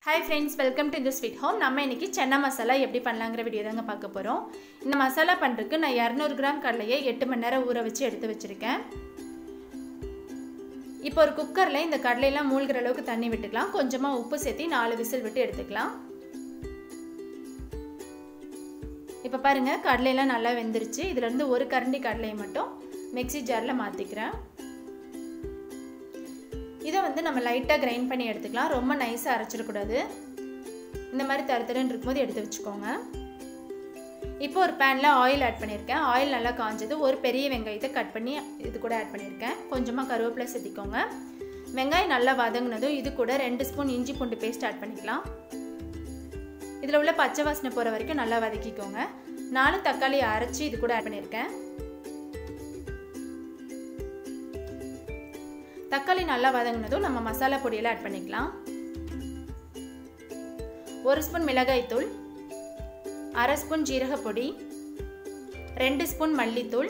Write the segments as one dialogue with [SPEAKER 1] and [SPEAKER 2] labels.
[SPEAKER 1] hi friends welcome to the sweet home நம்ம இன்னைக்கு சென்னா மசாலா எப்படி பண்ணலாங்கிற வீடியோ தாங்க பார்க்க போகிறோம் இந்த மசாலா பண்ணுறதுக்கு நான் இரநூறு கிராம் கடலையை எட்டு மணி நேரம் ஊற வச்சு எடுத்து வச்சுருக்கேன் இப்போ ஒரு குக்கரில் இந்த கடலையெல்லாம் மூழ்கிற அளவுக்கு தண்ணி விட்டுக்கலாம் கொஞ்சமாக உப்பு சேர்த்து நாலு விசில் விட்டு எடுத்துக்கலாம் இப்போ பாருங்கள் கடலையெல்லாம் நல்லா வெந்துருச்சு இதுலேருந்து ஒரு கரண்டி கடலையை மட்டும் மிக்சி ஜாரில் மாற்றிக்கிறேன் இதை வந்து நம்ம லைட்டாக கிரைண்ட் பண்ணி எடுத்துக்கலாம் ரொம்ப நைஸாக அரைச்சிடக்கூடாது இந்த மாதிரி தரு தருன்னு இருக்கும்போது எடுத்து வச்சுக்கோங்க இப்போ ஒரு பேனில் ஆயில் ஆட் பண்ணியிருக்கேன் ஆயில் நல்லா காஞ்சது ஒரு பெரிய வெங்காயத்தை கட் பண்ணி இது கூட ஆட் பண்ணியிருக்கேன் கொஞ்சமாக கருவேப்பிலை சேர்த்திக்கோங்க வெங்காயம் நல்லா வதங்கினதும் இது கூட ரெண்டு ஸ்பூன் இஞ்சி பூண்டு பேஸ்ட் ஆட் பண்ணிக்கலாம் இதில் உள்ள பச்சை வாசனை போகிற வரைக்கும் நல்லா வதக்கிக்கோங்க நாலு தக்காளி அரைச்சி இது கூட ஆட் பண்ணியிருக்கேன் தக்காளி நல்லா வதங்கினதும் நம்ம மசாலா பொடியெல்லாம் ஆட் பண்ணிக்கலாம் ஒரு ஸ்பூன் மிளகாய் தூள் அரை ஸ்பூன் ஜீரக பொடி ரெண்டு ஸ்பூன் மல்லித்தூள்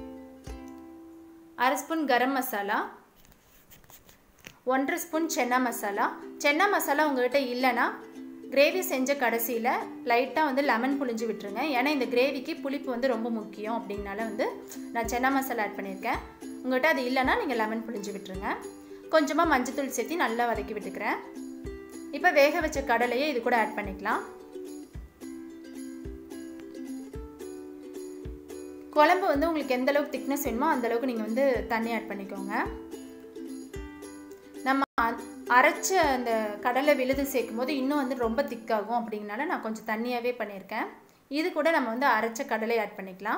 [SPEAKER 1] அரை ஸ்பூன் கரம் மசாலா ஒன்றரை ஸ்பூன் சென்னா மசாலா சென்னா மசாலா உங்கள்கிட்ட இல்லைன்னா கிரேவி செஞ்ச கடைசியில் லைட்டாக வந்து லெமன் புளிஞ்சு விட்டுருங்க ஏன்னா இந்த கிரேவிக்கு புளிப்பு வந்து ரொம்ப முக்கியம் அப்படின்னால வந்து நான் சென்னா மசாலா ஆட் பண்ணியிருக்கேன் உங்கள்கிட்ட அது இல்லைன்னா நீங்கள் லெமன் புளிஞ்சு விட்டுருங்க கொஞ்சமாக மஞ்சத்தூள் சேர்த்து நல்லா வதக்கி விட்டுக்கிறேன் இப்போ வேக வச்ச கடலையை இது கூட ஆட் பண்ணிக்கலாம் குழம்பு வந்து உங்களுக்கு எந்த அளவுக்கு திக்னஸ் வேணுமோ அந்த அளவுக்கு நீங்கள் வந்து தண்ணி ஆட் பண்ணிக்கோங்க நம்ம அரைச்ச அந்த கடலை விழுது சேர்க்கும் போது இன்னும் வந்து ரொம்ப திக்காகும் அப்படிங்கனால நான் கொஞ்சம் தண்ணியாகவே பண்ணியிருக்கேன் இது கூட நம்ம வந்து அரைச்ச கடலை ஆட் பண்ணிக்கலாம்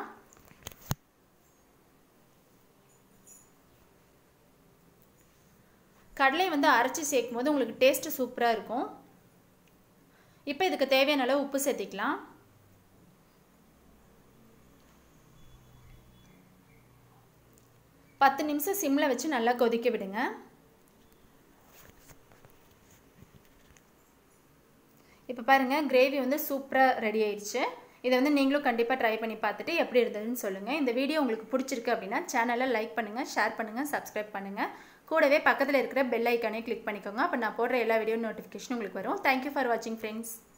[SPEAKER 1] கடலை வந்து அரைச்சி சேர்க்கும் போது உங்களுக்கு டேஸ்ட்டு சூப்பராக இருக்கும் இப்போ இதுக்கு தேவையான அளவு உப்பு சேர்த்திக்கலாம் பத்து நிமிஷம் சிம்மில் வச்சு நல்லா கொதிக்க விடுங்க இப்போ பாருங்கள் கிரேவி வந்து சூப்பராக ரெடி ஆயிடுச்சு இதை வந்து நீங்களும் கண்டிப்பாக ட்ரை பண்ணி பார்த்துட்டு எப்படி இருந்ததுன்னு சொல்லுங்கள் இந்த வீடியோ உங்களுக்கு பிடிச்சிருக்கு அப்படின்னா சேனலை லைக் பண்ணுங்கள் ஷேர் பண்ணுங்கள் சப்ஸ்கிரைப் பண்ணுங்கள் கூடவே பக்கத்தில் இருக்கிற பெல் ஐக்கானே கிளிக் பண்ணிக்கோங்க அப்போ நான் போடுற எல்லா வீடியோ நோட்டிஃபிகேஷன் உங்களுக்கு வரும் தேங்க்யூ ஃபார் வாட்சிங் ஃப்ரெண்ட்ஸ்